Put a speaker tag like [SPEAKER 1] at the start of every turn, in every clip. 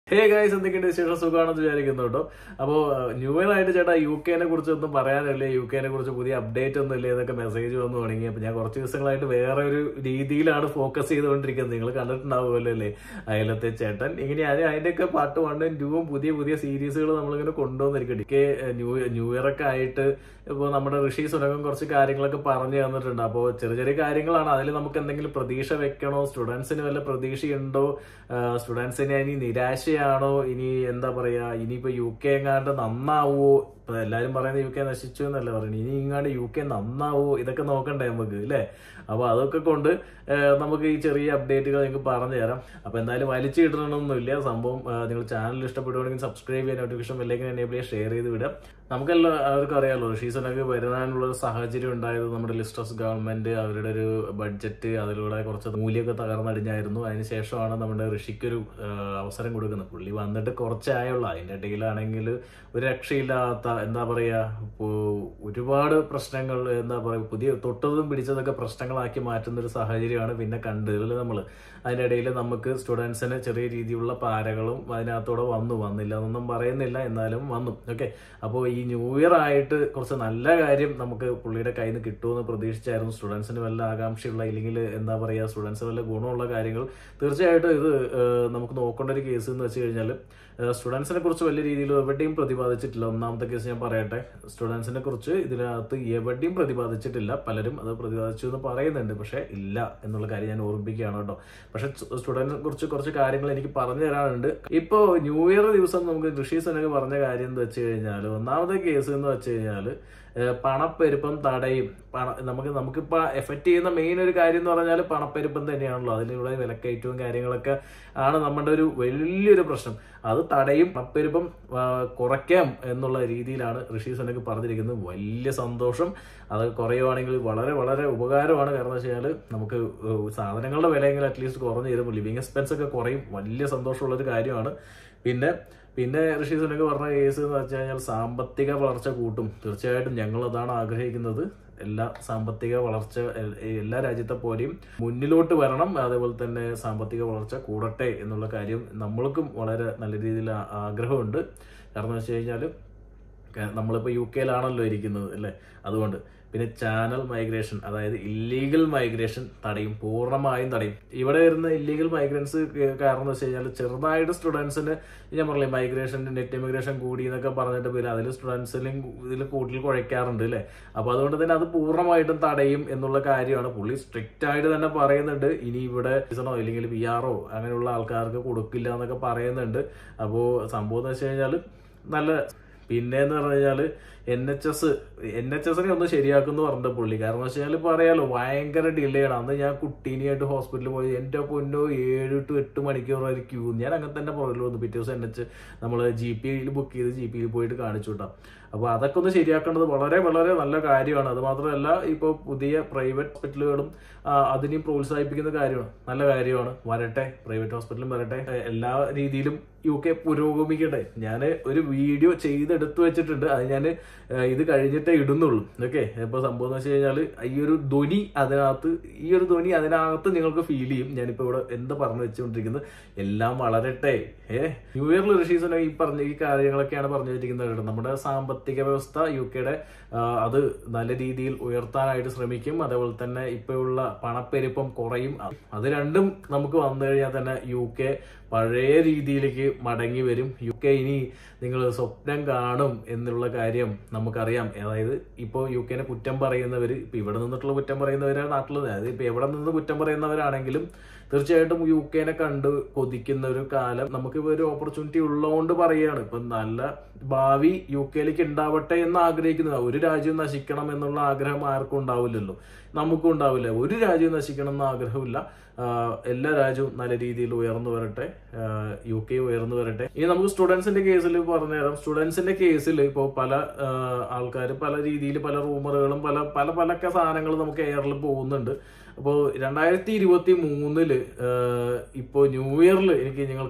[SPEAKER 1] hey guys എന്തൊക്കെയുണ്ട് വിശേഷം സുഖമാണെന്ന് വിചാരിക്കുന്നു കേട്ടോ അപ്പോൾ ന്യൂ ഇയർ ആയിട്ട് ചേട്ടാ യു കെനെ കുറിച്ച് ഒന്നും പറയാനില്ലേ യു കെനെ കുറിച്ച് പുതിയ അപ്ഡേറ്റ് ഒന്നും ഇല്ലേ എന്നൊക്കെ മെസ്സേജ് വന്നു തുടങ്ങി അപ്പോൾ ഞാൻ കുറച്ച് ദിവസങ്ങളായിട്ട് വേറെ ഒരു രീതിയിലാണ് ഫോക്കസ് ചെയ്തുകൊണ്ടിരിക്കുന്നത് നിങ്ങൾ കണ്ടിട്ടുണ്ടാവുമല്ലോ അല്ലേ അയലത്തെ ചേട്ടൻ ഇങ്ങനെയാണ് അതിൻ്റെയൊക്കെ പാർട്ട് വണ്ണും ടൂവും പുതിയ പുതിയ സീരീസുകൾ നമ്മളിങ്ങനെ കൊണ്ടുവന്നിരിക്കട്ടെ എനിക്ക് ന്യൂ ന്യൂ ഇയർ ഒക്കെ ആയിട്ട് ഇപ്പോൾ നമ്മുടെ ഋഷി സുനകം കുറച്ച് കാര്യങ്ങളൊക്കെ പറഞ്ഞു തന്നിട്ടുണ്ട് അപ്പോൾ ചെറിയ ചെറിയ കാര്യങ്ങളാണ് അതിൽ നമുക്ക് എന്തെങ്കിലും പ്രതീക്ഷ വെക്കണോ സ്റ്റുഡൻസിന് വല്ല പ്രതീക്ഷയുണ്ടോ സ്റ്റുഡൻസിന് ഇനി നിരാശയാണോ ഇനി എന്താ പറയാ ഇനിയിപ്പോ യു കെ എങ്ങാണ്ട് നന്നാവോ ഇപ്പൊ എല്ലാരും പറയുന്നത് യു കെ നശിച്ചു എന്നല്ല പറയുന്നത് ഇനി ഇങ്ങാണ്ട് യു കെ നന്നാവോ ഇതൊക്കെ നോക്കണ്ടേ നമുക്ക് അല്ലേ അപ്പൊ അതൊക്കെ കൊണ്ട് ഏഹ്, നമുക്ക് ഈ ചെറിയ അപ്ഡേറ്റുകൾ നിങ്ങൾക്ക് പറഞ്ഞു തരാം അപ്പൊ എന്തായാലും വലിച്ചു കിട്ടണമെന്നൊന്നുമില്ല സംഭവം ഏഹ്, നിങ്ങൾ ചാനൽ ഇഷ്ടപ്പെടുവാണെങ്കിൽ സബ്സ്ക്രൈബ് ചെയ്യാൻ നോട്ടിഫിക്കേഷൻ ബെല്ലേക്ക് എനേബിൾ ചെയ്യുക ഷെയർ ചെയ്ത് വിടാം നമുക്കെല്ലാവർക്കും അറിയാമല്ലോ ഋഷീസനൊക്കെ വരാനുള്ള ഒരു സാഹചര്യം ഉണ്ടായത് നമ്മുടെ ലിസ്റ്റസ് ഗവൺമെന്റ് അവരുടെ ഒരു ബഡ്ജറ്റ് അതിലൂടെ കുറച്ച് മൂല്യമൊക്കെ തകർന്നടിഞ്ഞായിരുന്നു അതിനുശേഷമാണ് നമ്മുടെ ഋഷിക്കൊരു ആ, അവസരം കൊടുക്കുന്നത് പുള്ളി വന്നിട്ട് കുറച്ചായുള്ളൂ അതിന്റെ ഇടയിലാണെങ്കിൽ ഒരു രക്ഷയില്ലാത്ത എന്താ പറയാ ഇപ്പോ ഒരുപാട് പ്രശ്നങ്ങൾ എന്താ പറയാ പുതിയ തൊട്ടതും പിടിച്ചതൊക്കെ പ്രശ്നങ്ങളാക്കി മാറ്റുന്ന ഒരു സാഹചര്യമാണ് പിന്നെ കണ്ടതിൽ നമ്മൾ അതിനിടയിൽ നമുക്ക് സ്റ്റുഡൻസിന് ചെറിയ രീതിയിലുള്ള പാരകളും അതിനകത്തൂടെ വന്നു വന്നില്ല എന്നൊന്നും പറയുന്നില്ല എന്നാലും വന്നു ഓക്കെ അപ്പോൾ ഈ ന്യൂ ഇയർ ആയിട്ട് കുറച്ച് നല്ല കാര്യം നമുക്ക് പുള്ളിയുടെ കയ്യിൽ നിന്ന് കിട്ടുമെന്ന് പ്രതീക്ഷിച്ചായിരുന്നു സ്റ്റുഡൻസിന് വല്ല ആകാംക്ഷയുള്ള ഇല്ലെങ്കിൽ എന്താ പറയുക സ്റ്റുഡൻസിന് വല്ല ഗുണമുള്ള കാര്യങ്ങൾ തീർച്ചയായിട്ടും ഇത് ഏഹ്, നമുക്ക് നോക്കേണ്ട ഒരു കേസ് എന്ന് വെച്ച് കഴിഞ്ഞാൽ സ്റ്റുഡൻസിനെ കുറിച്ച് വലിയ രീതിയിൽ എവിടെയും പ്രതിപാദിച്ചിട്ടില്ല ഒന്നാമത്തെ കേസ് ഞാൻ പറയട്ടെ സ്റ്റുഡൻസിനെ കുറിച്ച് ഇതിനകത്ത് എവിടെയും പ്രതിപാദിച്ചിട്ടില്ല പലരും അത് പ്രതിപാദിച്ചു എന്ന് പറയുന്നുണ്ട് പക്ഷേ ഇല്ല എന്നുള്ള കാര്യം ഞാൻ ഓർമ്മിപ്പിക്കുകയാണ് കേട്ടോ പക്ഷെ സ്റ്റുഡൻസിനെ കുറിച്ച് കുറച്ച് കാര്യങ്ങൾ എനിക്ക് പറഞ്ഞു തരാനുണ്ട് ഇപ്പോ ന്യൂ ഇയർ ദിവസം നമുക്ക് ഋഷി സുനക്ക് പറഞ്ഞ കാര്യം എന്ന് വെച്ച് കഴിഞ്ഞാൽ ഒന്നാമത്തെ കേസ് എന്ന് വെച്ച് കഴിഞ്ഞാൽ പണപ്പെരുപ്പം തടയും പണ നമുക്ക് നമുക്കിപ്പോൾ എഫക്റ്റ് ചെയ്യുന്ന മെയിൻ ഒരു കാര്യം എന്ന് പറഞ്ഞാൽ പണപ്പെരുപ്പം തന്നെയാണല്ലോ അതിലുള്ള വിലക്കയറ്റവും കാര്യങ്ങളൊക്കെ ആണ് നമ്മുടെ ഒരു വലിയൊരു പ്രശ്നം അത് തടയും പണപ്പെരുപ്പം ആ, കുറയ്ക്കാം എന്നുള്ള രീതിയിലാണ് ഋഷി സുനക്ക് പറഞ്ഞിരിക്കുന്നത് വലിയ സന്തോഷം അത് കുറയുവാണെങ്കിൽ വളരെ വളരെ ഉപകാരമാണ് കാരണം വെച്ച് കഴിഞ്ഞാൽ നമുക്ക് ഏഹ്, സാധനങ്ങളുടെ വിലയെങ്കിലും അറ്റ്ലീസ്റ്റ് കുറഞ്ഞു തരുമ്പോൾ ലിവിങ് എക്സ്പെൻസ് ഒക്കെ കുറയും വലിയ സന്തോഷമുള്ള ഒരു കാര്യമാണ് പിന്നെ പിന്നെ ഋഷി സുനക്ക് പറഞ്ഞ കേസ് എന്ന് വെച്ച് കഴിഞ്ഞാൽ സാമ്പത്തിക വളർച്ച കൂട്ടും തീർച്ചയായിട്ടും ഞങ്ങൾ അതാണ് ആഗ്രഹിക്കുന്നത് എല്ലാ സാമ്പത്തിക വളർച്ച എ- എല്ലാ രാജ്യത്തെ പോലെയും മുന്നിലോട്ട് വരണം അതേപോലെ തന്നെ സാമ്പത്തിക വളർച്ച കൂടട്ടെ എന്നുള്ള കാര്യം നമ്മൾക്കും വളരെ നല്ല രീതിയിൽ ആ- ആഗ്രഹമുണ്ട് കാരണം വെച്ച് കഴിഞ്ഞാൽ നമ്മളിപ്പോൾ യു കെയിലാണല്ലോ ഇരിക്കുന്നത് അല്ലേ അതുകൊണ്ട് പിന്നെ ചാനൽ മൈഗ്രേഷൻ അതായത് ഇല്ലീഗൽ മൈഗ്രേഷൻ തടയും പൂർണ്ണമായും തടയും ഇവിടെ വരുന്ന ഇല്ലീഗൽ മൈഗ്രൻസ് കാരണം എന്ന് വെച്ച് കഴിഞ്ഞാൽ ചെറുതായിട്ട് സ്റ്റുഡൻസിന് ഞാൻ പറഞ്ഞില്ലേ മൈഗ്രേഷൻ നെറ്റ് ഇമിഗ്രേഷൻ കൂടി എന്നൊക്കെ പറഞ്ഞിട്ട് പിന്നെ അതിൽ സ്റ്റുഡൻസിലും ഇതിൽ കൂടുതൽ കുഴയ്ക്കാറുണ്ട് അല്ലേ അപ്പൊ അതുകൊണ്ട് തന്നെ അത് പൂർണ്ണമായിട്ടും തടയും എന്നുള്ള കാര്യമാണ് പുള്ളി സ്ട്രിക്റ്റ് ആയിട്ട് തന്നെ പറയുന്നുണ്ട് ഇനി ഇവിടെ സീസണോ അല്ലെങ്കിൽ പി ആറോ അങ്ങനെയുള്ള ആൾക്കാർക്ക് കൊടുക്കില്ല എന്നൊക്കെ പറയുന്നുണ്ട് അപ്പോൾ സംഭവം എന്ന് വെച്ച് കഴിഞ്ഞാൽ നല്ല പിന്നെ എന്ന് പറഞ്ഞു കഴിഞ്ഞാല് N H S N H എസിനെ ഒന്ന് ശരിയാക്കുന്നു പറഞ്ഞ പുള്ളി കാരണം വെച്ച് കഴിഞ്ഞാൽ ഇപ്പൊ അറിയാലോ ഭയങ്കര ഡിലേ ആണ് അന്ന് ഞാൻ കുട്ടീനെയായിട്ട് ഹോസ്പിറ്റലിൽ പോയി എന്റെ പൊന്നോ ഏഴ് ടു എട്ട് മണിക്കൂർ വരെ ക്യൂ ഞാൻ അങ്ങനെ തന്നെ പുറകിൽ വന്നു പിറ്റേ ദിവസം എൻ എച്ച് നമ്മൾ ജി പിയിൽ ബുക്ക് ചെയ്ത് ജി പിയിൽ പോയിട്ട് കാണിച്ചു വിട്ടാം അപ്പോൾ അതൊക്കെ ഒന്ന് ശരിയാക്കേണ്ടത് വളരെ വളരെ നല്ല കാര്യമാണ് അത് മാത്രമല്ല ഇപ്പോൾ പുതിയ പ്രൈവറ്റ് ഹോസ്പിറ്റലുകളും ആ, അതിനെയും പ്രോത്സാഹിപ്പിക്കുന്ന കാര്യമാണ് നല്ല കാര്യമാണ് വരട്ടെ പ്രൈവറ്റ് ഹോസ്പിറ്റലും വരട്ടെ എ- എല്ലാ രീതിയിലും യു കെ പുരോഗമിക്കട്ടെ ഞാൻ ഒരു വീഡിയോ ചെയ്തെടുത്തു വെച്ചിട്ടുണ്ട് അത് ഞാൻ ഇത് കഴിഞ്ഞിട്ടേ ഇടുന്നുള്ളൂ ഓക്കെ ഇപ്പൊ സംഭവം എന്ന് വെച്ച് കഴിഞ്ഞാൽ ഈ ഒരു ധ്വനി അതിനകത്ത് ഈ ഒരു ധ്വനി അതിനകത്ത് നിങ്ങൾക്ക് ഫീൽ ചെയ്യും ഞാനിപ്പോ ഇവിടെ എന്താ പറഞ്ഞു വെച്ചുകൊണ്ടിരിക്കുന്നത് എല്ലാം വളരട്ടെ ഏ ന്യൂ ഇയറിൽ ഋഷീസിനെ ഈ പറഞ്ഞ ഈ കാര്യങ്ങളൊക്കെയാണ് പറഞ്ഞു വെച്ചിരിക്കുന്നത് കേട്ടോ നമ്മുടെ സാമ്പത്തിക വ്യവസ്ഥ യു കെയുടെ അത് നല്ല രീതിയിൽ ഉയർത്താനായിട്ട് ശ്രമിക്കും അതേപോലെ തന്നെ ഇപ്പോഴുള്ള പണപ്പെരുപ്പം കുറയും അത് രണ്ടും നമുക്ക് വന്നു കഴിഞ്ഞാൽ തന്നെ യു കെ പഴയ രീതിയിലേക്ക് മടങ്ങി വരും യു കെ ഇനി നിങ്ങൾ സ്വപ്നം കാണും എന്നുള്ള കാര്യം നമുക്കറിയാം അതായത് ഇപ്പോൾ യു കെനെ കുറ്റം പറയുന്നവർ ഇപ്പൊ ഇവിടെ നിന്നിട്ടുള്ള കുറ്റം പറയുന്നവരാണ് നാട്ടിലുള്ളത് അതായത് ഇപ്പൊ എവിടെ നിന്ന് കുറ്റം പറയുന്നവരാണെങ്കിലും തീർച്ചയായിട്ടും യു കെനെ കണ്ട് കൊതിക്കുന്ന ഒരു കാലം നമുക്ക് ഒരു ഓപ്പർച്യൂണിറ്റി ഉള്ളതുകൊണ്ട് പറയുകയാണ് ഇപ്പൊ നല്ല ഭാവി യു കെയിലേക്ക് ഉണ്ടാവട്ടെ എന്ന് ആഗ്രഹിക്കുന്നത് ഒരു രാജ്യം നശിക്കണം എന്നുള്ള ആഗ്രഹം ആർക്കും ഉണ്ടാവില്ലല്ലോ നമുക്കും ഉണ്ടാവില്ല ഒരു രാജ്യവും നശിക്കണം എന്ന ആഗ്രഹമില്ല ആഹ് എല്ലാ രാജ്യവും നല്ല രീതിയിൽ ഉയർന്നു വരട്ടെ യു കെ ഉയർന്നു വരട്ടെ ഇനി നമുക്ക് സ്റ്റുഡൻസിന്റെ കേസിൽ പറഞ്ഞുതരാം സ്റ്റുഡൻസിന്റെ കേസിൽ ഇപ്പോൾ പല ആൾക്കാർ പല രീതിയിൽ പല റൂമറുകളും പല പല പല സാധനങ്ങൾ നമുക്ക് എയറിൽ പോകുന്നുണ്ട് അപ്പോൾ രണ്ടായിരത്തി ഇരുപത്തി മൂന്നില് ഇപ്പോൾ ന്യൂ ഇയറിൽ എനിക്ക് നിങ്ങൾക്ക്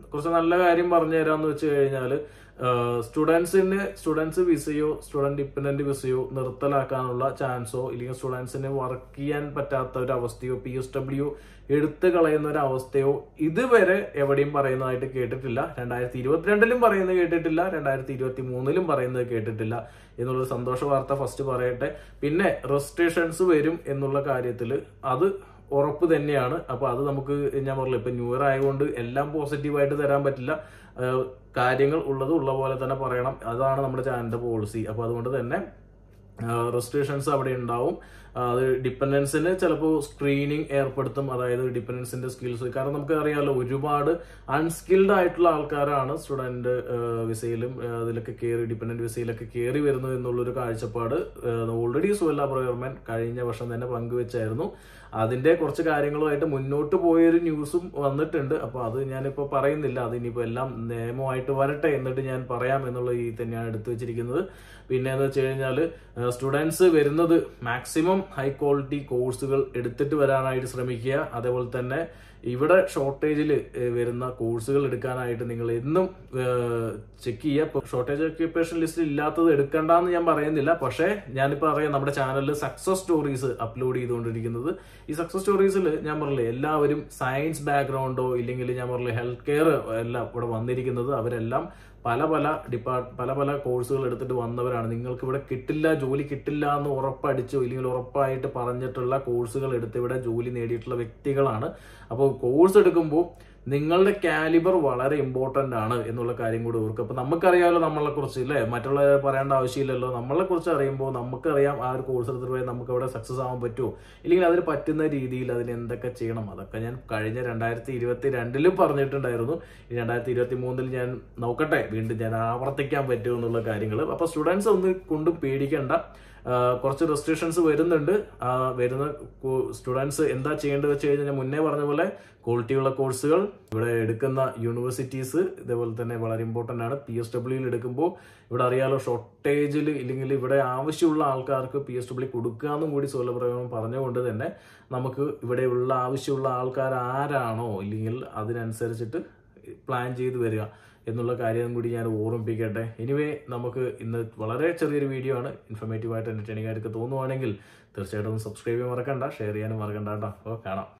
[SPEAKER 1] കുറച്ച് നല്ല കാര്യം പറഞ്ഞു തരാന്ന് വെച്ച് കഴിഞ്ഞാൽ സ്റ്റുഡൻസിന് സ്റ്റുഡൻസ് വിസയോ സ്റ്റുഡന്റ് ഡിപ്പെൻഡന്റ് വിസയോ നിർത്തലാക്കാനുള്ള ചാൻസോ ഇല്ലെങ്കിൽ സ്റ്റുഡൻസിന് വർക്ക് ചെയ്യാൻ പറ്റാത്ത ഒരു അവസ്ഥയോ പി എസ് ഡബ്ല്യു എടുത്തു കളയുന്ന ഒരു അവസ്ഥയോ ഇതുവരെ എവിടെയും പറയുന്നതായിട്ട് കേട്ടിട്ടില്ല രണ്ടായിരത്തി ഇരുപത്തിരണ്ടിലും പറയുന്നത് കേട്ടിട്ടില്ല രണ്ടായിരത്തി ഇരുപത്തി മൂന്നിലും പറയുന്നത് കേട്ടിട്ടില്ല എന്നുള്ളൊരു സന്തോഷ വാർത്ത ഫസ്റ്റ് പറയട്ടെ പിന്നെ റെസ്ട്രിക്ഷൻസ് വരും എന്നുള്ള കാര്യത്തിൽ അത് ഉറപ്പ് തന്നെയാണ് അപ്പൊ അത് നമുക്ക് ഞാൻ പറഞ്ഞില്ല ഇപ്പൊ ന്യൂ ഇയർ ആയതുകൊണ്ട് എല്ലാം പോസിറ്റീവായിട്ട് തരാൻ പറ്റില്ല ഏഹ് കാര്യങ്ങൾ ഉള്ളത് ഉള്ള പോലെ തന്നെ പറയണം അതാണ് നമ്മുടെ ചാനലിന്റെ പോളിസി അപ്പൊ അതുകൊണ്ട് തന്നെ റെസ്ട്രിക്ഷൻസ് അവിടെ ഉണ്ടാവും ആ, അത് ഡിപ്പെൻഡൻസിന് ചിലപ്പോൾ സ്ക്രീനിങ് ഏർപ്പെടുത്തും അതായത് ഡിപ്പെൻഡൻസിന്റെ സ്കിൽസ് കാരണം നമുക്ക് അറിയാമല്ലോ ഒരുപാട് അൺസ്കിൽഡ് ആയിട്ടുള്ള ആൾക്കാരാണ് സ്റ്റുഡന്റ് വിസയിലും ആ, അതിലൊക്കെ കയറി ഡിപ്പെൻഡന്റ് വിസയിലൊക്കെ കയറി വരുന്നത് എന്നുള്ളൊരു കാഴ്ചപ്പാട് ഓൾറെഡി സുവല്ല പ്രയോർമൻ കഴിഞ്ഞ വർഷം തന്നെ പങ്കുവെച്ചായിരുന്നു അതിന്റെ കുറച്ച് കാര്യങ്ങളുമായിട്ട് മുന്നോട്ട് പോയൊരു ന്യൂസും വന്നിട്ടുണ്ട് അപ്പൊ അത് ഞാനിപ്പോ പറയുന്നില്ല അത് ഇനിയിപ്പോ എല്ലാം നിയമമായിട്ട് വരട്ടെ എന്നിട്ട് ഞാൻ പറയാം എന്നുള്ള ഈ തന്നെയാണ് എടുത്തു വെച്ചിരിക്കുന്നത് പിന്നെ എന്ന് വെച്ച് കഴിഞ്ഞാൽ സ്റ്റുഡൻസ് വരുന്നത് മാക്സിമം ഹൈ ക്വാളിറ്റി കോഴ്സുകൾ എടുത്തിട്ട് വരാനായിട്ട് ശ്രമിക്കുക അതേപോലെ തന്നെ ഇവിടെ ഷോർട്ടേജിൽ വരുന്ന കോഴ്സുകൾ എടുക്കാനായിട്ട് നിങ്ങൾ എന്നും ചെക്ക് ചെയ്യുക ഷോർട്ടേജ് ഓക്യുപ്പേഷൻ ലിസ്റ്റിൽ ഇല്ലാത്തത് എടുക്കണ്ടെന്ന് ഞാൻ പറയുന്നില്ല പക്ഷേ ഞാനിപ്പോൾ അറിയാം നമ്മുടെ ചാനലിൽ സക്സസ് സ്റ്റോറീസ് അപ്ലോഡ് ചെയ്തുകൊണ്ടിരിക്കുന്നത് ഈ സക്സസ് സ്റ്റോറീസിൽ ഞാൻ പറഞ്ഞില്ലേ എല്ലാവരും സയൻസ് ബാക്ക്ഗ്രൗണ്ടോ ഇല്ലെങ്കിൽ ഞാൻ പറഞ്ഞില്ലേ ഹെൽത്ത് കെയർ എല്ലാം ഇവിടെ വന്നിരിക്കുന്നത് അവരെല്ലാം പല പല ഡിപ്പാർട്ട് പല പല കോഴ്സുകൾ എടുത്തിട്ട് വന്നവരാണ് നിങ്ങൾക്ക് ഇവിടെ കിട്ടില്ല ജോലി കിട്ടില്ല എന്ന് ഉറപ്പടിച്ചോ ഇല്ലെങ്കിൽ ഉറപ്പായിട്ട് പറഞ്ഞിട്ടുള്ള കോഴ്സുകൾ എടുത്ത് ഇവിടെ ജോലി നേടിയിട്ടുള്ള വ്യക്തികളാണ് അപ്പോൾ കോഴ്സ് എടുക്കുമ്പോൾ നിങ്ങളുടെ കാലിബർ വളരെ ഇമ്പോർട്ടന്റ് ആണ് എന്നുള്ള കാര്യം കൂടി ഓർക്കുക അപ്പൊ നമുക്കറിയാമല്ലോ നമ്മളെ കുറിച്ച് അല്ലേ മറ്റുള്ളവരെ പറയേണ്ട ആവശ്യമില്ലല്ലോ നമ്മളെ കുറിച്ച് അറിയുമ്പോൾ നമുക്കറിയാം ആ ഒരു കോഴ്സ് എടുത്തിട്ട് പോയാൽ നമുക്ക് അവിടെ സക്സസ് ആവാൻ പറ്റുമോ ഇല്ലെങ്കിൽ അതിന് പറ്റുന്ന രീതിയിൽ അതിന് എന്തൊക്കെ ചെയ്യണം അതൊക്കെ ഞാൻ കഴിഞ്ഞ രണ്ടായിരത്തി ഇരുപത്തി രണ്ടിലും പറഞ്ഞിട്ടുണ്ടായിരുന്നു ഈ രണ്ടായിരത്തി ഇരുപത്തി മൂന്നിൽ ഞാൻ നോക്കട്ടെ വീണ്ടും ഞാൻ ആവർത്തിക്കാൻ പറ്റുമോ എന്നുള്ള കാര്യങ്ങൾ അപ്പൊ സ്റ്റുഡൻസ് ഒന്ന് കൊണ്ടും പേടിക്കണ്ട ആ, കുറച്ച് റെസ്ട്രിക്ഷൻസ് വരുന്നുണ്ട് ആ, വരുന്ന സ്റ്റുഡൻസ് എന്താ ചെയ്യേണ്ടത് വെച്ച് കഴിഞ്ഞാൽ ഞാൻ മുന്നേ പറഞ്ഞ പോലെ ക്വാളിറ്റിയുള്ള കോഴ്സുകൾ ഇവിടെ എടുക്കുന്ന യൂണിവേഴ്സിറ്റീസ് ഇതേപോലെ തന്നെ വളരെ ഇമ്പോർട്ടൻ്റ് ആണ് പി എസ് ഡബ്ല്യൂയിൽ എടുക്കുമ്പോൾ ഇവിടെ അറിയാലോ ഷോർട്ടേജിൽ ഇല്ലെങ്കിൽ ഇവിടെ ആവശ്യമുള്ള ആൾക്കാർക്ക് പി എസ് ഡബ്ല്യു കൊടുക്കുക എന്നും കൂടി സൂലപ്രയോഗം പറഞ്ഞുകൊണ്ട് തന്നെ നമുക്ക് ഇവിടെയുള്ള ആവശ്യമുള്ള ആൾക്കാർ ആരാണോ ഇല്ലെങ്കിൽ അതിനനുസരിച്ചിട്ട് പ്ലാൻ ചെയ്ത് വരിക എന്നുള്ള കാര്യം കൂടി ഞാൻ ഓർമ്മിപ്പിക്കട്ടെ എനിവേ നമുക്ക് ഇന്ന് വളരെ ചെറിയൊരു വീഡിയോ ആണ് ഇൻഫോർമേറ്റീവ് ആയിട്ട് എന്റർടൈനിങ് ആയിട്ട് തോന്നുവാണെങ്കിൽ തീർച്ചയായിട്ടും സബ്സ്ക്രൈബ് ചെയ്യാൻ മറക്കണ്ട ഷെയർ ചെയ്യാനും മറക്കണ്ട കേട്ടോ അപ്പോൾ കാണാം